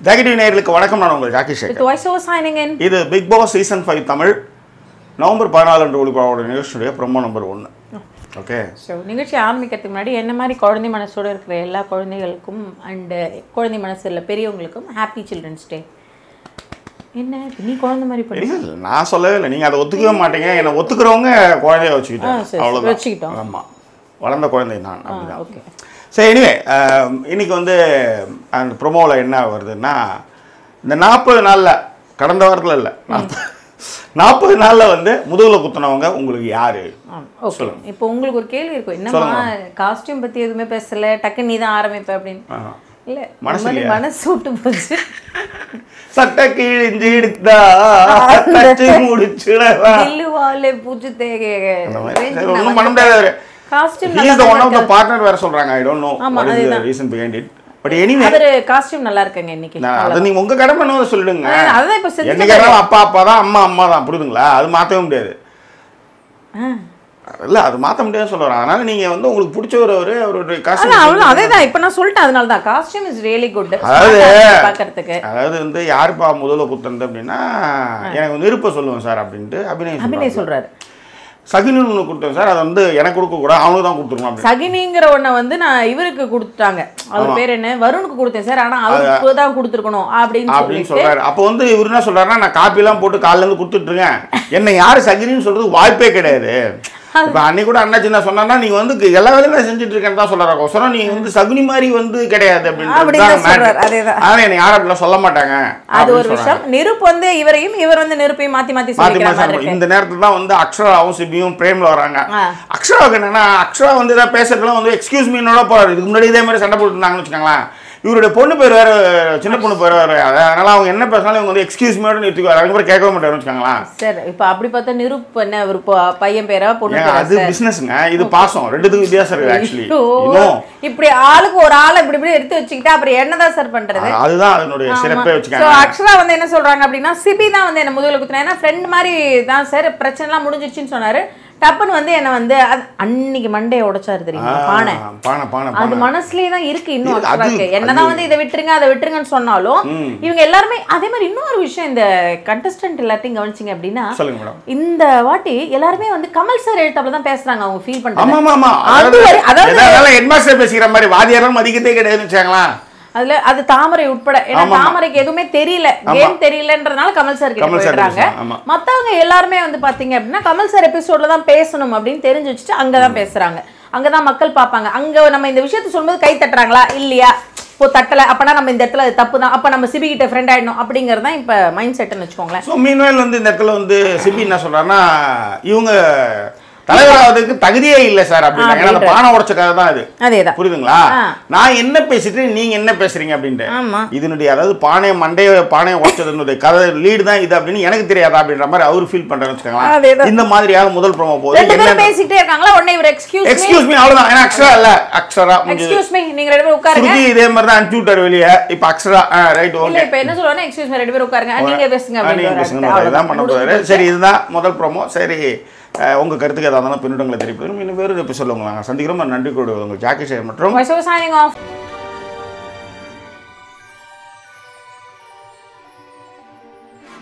Jacket நேயர்களுக்கு வணக்கம் நான் உங்கள் Jackie Sekar With voiceover signing in. இது big boss season five Tamil November பதினாலு அன்று ஒளிபரப்போட நிகழ்ச்சியுடைய ப்ரொமோ நம்பர் ஒன்று ஓகே ஸோ நிகழ்ச்சி ஆரம்பிக்கிறதுக்கு முன்னாடி என்ன மாதிரி குழந்தை மனசோட இருக்கிற எல்லா குழந்தைகளுக்கும் அண்டு குழந்தை மனசு இல்லை பெரியவங்களுக்கும் ஹாப்பி சில்ட்ரன்ஸ் டே என்ன நீ குழந்தை மாதிரி பண்ணி இல்லை இல்லை நான் சொல்லவே இல்லை நீங்கள் அதை ஒத்துக்கவே மாட்டீங்க என்னை ஒத்துக்கிறவங்க குழந்தைய ஆ, வச்சுக்கிட்டேன் சரி, அவ்வளோதான் வச்சுக்கிட்டோம். ஆமாம் வளர்ந்த குழந்தை நான் அப்படிதான் ஓகே சரி எனிவே இன்னைக்கு வந்து அந்த ப்ரொமோவில் என்ன வருதுன்னா இந்த நாற்பது நாளில் கடந்த வாரத்தில் இல்லை நாற்பது நாளில் வந்து முதுகில் குத்துனவங்க உங்களுக்கு யாரு ஓகே இப்போ உங்களுக்கு ஒரு கேள்வி இருக்கும் என்னம்மா காஸ்டியூம் பற்றி எதுவுமே பேசல டக்கு நீ தான் ஆரம்பிப்ப அப்படின்னு ஆஹா. இல்லை மனசு மனசு மனசு விட்டு போச்சு சட்டை கிழிஞ்சு எடுத்தா தச்சு முடிச்சுடவா இல்லுவாலே பூச்சி தேக அந்த மாதிரி. சரி, ஒண்ணும் பண்ண முடியாது costume he is the one of the partner வேற சொல்றாங்க ஐ டோன்ட் நோ ஆமா, what is the reason behind it but anyway அவரு காஸ்டியூம் நல்லா இருக்குங்க இன்னைக்கு அது நீங்க உங்க கடமை என்ன சொல்லிடுங்க அதான், அதான் இப்ப செஞ்சு என்னைக்கு இருந்தாலும் அப்பா அப்பா தான் அம்மா அம்மா தான் புரியுதுங்களா அது மாத்தவே முடியாது ஆ. இல்ல அது மாத்த முடியாதுன்னு சொல்றேன் அதனால நீங்க வந்து உங்களுக்கு பிடிச்ச ஒரு ஒரு ஒரு காசு அதான் அவ்வளோ அதே தான் இப்போ நான் சொல்லிட்டேன் அதனால தான் காஸ்டியூம் இஸ் ரியலி குட் அதாவது பார்க்கறதுக்கு அதாவது வந்து யாருப்பா முதல்ல குத்துறது அப்படின்னா எனக்கு வந்து விருப்பம் சொல்லுவேன் சார் அப்படின்ட்டு அபிநயம் அபிநய் சொல்றாரு. சொல்றாரு சகினுன்னு ஒன்று கொடுத்தேன் சார் அதை வந்து எனக்கு கொடுக்க கூடாது அவனுக்கு தான் கொடுத்துருக்கணும் அப்படின்னு சகினிங்கிற ஒன்றை வந்து நான் இவருக்கு கொடுத்துட்டாங்க அவர் பேர் என்ன வருணுக்கு கொடுத்தேன் சார் ஆனா அவருக்கு தான் கொடுத்துருக்கணும் அப்படின்னு அப்படின்னு சொல்லிட்டு சொல்றாரு அப்போ வந்து இவர் என்ன சொல்றாருன்னா நான் காப்பிலாம் போட்டு காலைல இருந்து கொடுத்துட்டு இருக்கேன் என்ன யாரு சகிரின்னு சொல்றது வாய்ப்பே கிடையாது இப்போ அன்னைக்கு கூட அண்ணாச்சி என்ன சொன்னான்னா நீங்க வந்து எல்லா வேலையும் நான் செஞ்சுட்டு இருக்கேன்னு தான் சொல்றாரு கொசரம் நீங்க வந்து சகுனி மாதிரி வந்து கிடையாது அப்படின்னு அப்படின்னு சொல்றாரு, அதேதான். அதனால என்ன யாரும் அப்படிலாம் சொல்ல மாட்டாங்க அது அப்படின்னு ஒரு சொல்றாங்க. விஷயம் நெருப்பு வந்து இவரையும் இவர் வந்து நெருப்பையும் மாத்தி மாத்தி மாத்தி சொல்லிக்கிற மாத்தி மாதிரி சொல்றாங்க. இருக்கு இந்த நேரத்துல தான் வந்து அக்ஷராவும் சிபியும் பிரேம்ல வராங்க ஆ. அக்ஷராவுக்கு என்னன்னா அக்ஷரா வந்து ஏதாவது பேசுறதுலாம் வந்து எக்ஸ்கியூஸ் மீனோட போறாரு இதுக்கு முன்னாடி இதே மாதிரி சண்டை போட்டு இருந்தாங்கன்னு வச்சுக்கோங்களேன் இவருடைய பொண்ணு பேர் வேற சின்ன பொண்ணு பேர் வேற அதனால அவங்க என்ன பேசினாலும் இவங்க வந்து எக்ஸ்கியூஸ் மீனோட நிறுத்திக்குவாரு அதுக்கப்புறம் கேட்கவே மாட்டாருன்னு வச்சுக்கோங்களேன் சரி இப்போ அப்படி பார்த்தா நிருப் என்ன ஒரு பொ- பையன் பேரா பொண்ணு ஏங்க பேரா அது பிசினஸ்ங்க இது பாசம் ரெண்டுத்துக்கும் வித்தியாசம் இருக்கு ஆக்சுவலி ஐயோ, இன்னும் இப்படி ஆளுக்கு ஒரு ஆளை இப்படி இப்படி எடுத்து வச்சுக்கிட்டா அப்புறம் என்னதான் சார் பண்றது அதுதான் அதனுடைய சிறப்பே ஸோ வச்சுக்காங்க அக்ஷரா வந்து என்ன சொல்றாங்க அப்படின்னா சிபி தான் வந்து என்ன முதுகுல குத்துனா ஏன்னா ஃப்ரெண்ட் மாதிரி தான் சார் பிரச்சனைலாம் முடிஞ்சிருச்சுன்னு சொன்னாரு டப்புன்னு வந்து என்ன வந்து அது- அன்னைக்கு மண்டையை உடைச்சாரு தெரியுமா பானை பானை பானை அது பானை மனசுலயே தான் இருக்கு இன்னும் அது- அக்ஷராக்கு என்னதான் வந்து இதை விட்டுருங்க அதை விட்டுருங்கன்னு சொன்னாலும் இவங்க எல்லாருமே அதே மாதிரி இன்னொரு விஷயம் இந்த கண்டஸ்டன்ட் எல்லாத்தையும் கவனிச்சிங்க அப்படின்னா சொல்லுங்க மேடம் இந்த வாட்டி எல்லாருமே வந்து கமல் சார் எழுத்தாப்புல தான் பேசுறாங்க அவங்க ஃபீல் ஆமா பண்றாங்க ஆமா ஆமா அது வரை- அதாவது- அதாவது ஹெட்மாஸ்டர் பேசிக்கிற மாதிரி வாதியாரும் மதிக்கத்தே கிடையாதுன்னு வச்சாங்களா அதுல அது தாமரை உட்பட ஏன்னா ஆமா, ஆமா. தாமரைக்கு எதுவுமே தெரியல கேம் தெரியலன்றதுனால கமல் சார் கிட்ட கமல் சார் போயிடுறாங்க பேசுறாங்க, ஆமா. மத்தவங்க எல்லாருமே வந்து பாத்தீங்க அப்படின்னா கமல் சார் எபிசோட்ல தான் பேசணும் அப்படின்னு தெரிஞ்சு வச்சுட்டு அங்கதான் பேசுறாங்க அங்கதான் மக்கள் பார்ப்பாங்க அங்க நம்ம இந்த விஷயத்த சொல்லும்போது கை தட்டுறாங்களா இல்லையா இப்போ தட்டல அப்பனா நம்ம இந்த இடத்துல அது தப்பு தான் அப்ப நம்ம சிபி கிட்ட ஃப்ரெண்ட் ஆயிடணும் அப்படிங்கறது தான் இப்ப மைண்ட் செட்னு வச்சுக்கோங்களேன் ஸோ மீன்வேல் வந்து இந்த இடத்துல வந்து சிபி என்ன சொல்றாருன்னா இவங்க தலைவராவதுக்கு தகுதியே இல்லை சார் அப்படின்றாங்க ஏன்னா அந்த பானை உடைச்ச கதை தான் இது அதேதான் புரியுதுங்களா ஆ. நான் என்ன பேசிட்டு நீங்க என்ன பேசுறீங்க அப்படின்ட்டு ஆமா இதனுடைய அதாவது பானையை மண்டைய பானையை உடைச்சதுனுடைய கதை லீடு தான் இது அப்படின்னு எனக்கு தெரியாதா அப்படின்ற மாதிரி அவர் ஃபீல் பண்றாருன்னு வச்சுக்கோங்களேன் அதேதான். இந்த மாதிரியாக முதல் ப்ரோமோ போகுது ரெண்டு பேரும் என்ன பேசிக்கிட்டே இருக்காங்களா உடனே இவர் எக்ஸ்கியூஸ் மீ எக்ஸ்கியூஸ் மீ அவ்வளவுதான் ஏன்னா அக்ஷரா இல்ல அக்ஷரா முடிஞ்சது எக்ஸ்கியூஸ் மீ நீங்க ரெண்டு பேரும் உட்காருங்க ஸ்ருதி இதே மாதிரி தான் அனுப்பிச்சு விட்டாரு வெளியே இப்போ அக்ஷரா ரைட் இல்ல ஓகே இப்ப என்ன சொல்லுவாங்க எக்ஸ்கியூஸ் மீ ரெண்டு பேரும் உட்காருங்க நீங்க பேசுங்க நீங்க அப்படின்னு பேசுங்க வராரு. இதான் பண்ண அவ்வளவுதான். போறாரு சரி இதுதான் முதல் ப்ரோமோ சரி அஹ், உங்க கருத்துக்கு ஏதாவது இருந்தாலும் பின்னூட்டங்களை தெரிவிப்பதும் இன்னும் வேறு எபிசோட உங்களை நாங்கள் சந்திக்கிறோம் நன்றி கூடுவோம் உங்கள் ஜாக்கி சேர் மற்றும் Voice over signing off.